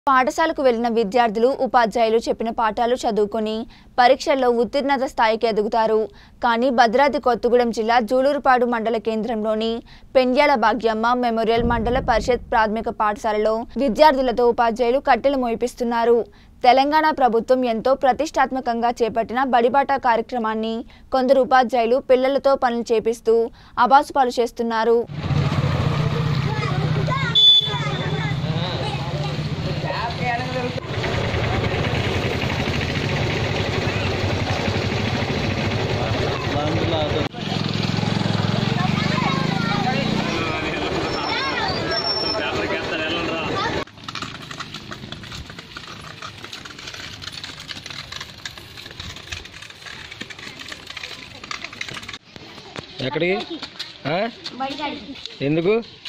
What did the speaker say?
పాఠశాలకు వెళ్లిన విద్యార్థులు ఉపాధ్యాయులు చెప్పిన పాఠాలు చదువుకొని పరీక్షల్లో ఉత్తీర్ణత స్థాయికి ఎదుగుతారు కానీ భద్రాద్రి కొత్తగూడెం జిల్లా జూలూరుపాడు మండల కేంద్రంలోని పెండ్యాల భాగ్యమ్మ మెమోరియల్ మండల పరిషత్ ప్రాథమిక పాఠశాలలో విద్యార్థులతో ఉపాధ్యాయులు కట్టెలు మోయిపిస్తున్నారు తెలంగాణ ప్రభుత్వం ఎంతో ప్రతిష్టాత్మకంగా చేపట్టిన బడిబాట కార్యక్రమాన్ని కొందరు ఉపాధ్యాయులు పిల్లలతో పనులు చేపిస్తూ అబాసుపాలు చేస్తున్నారు ఎక్కడికి ఆ? ఎందుకు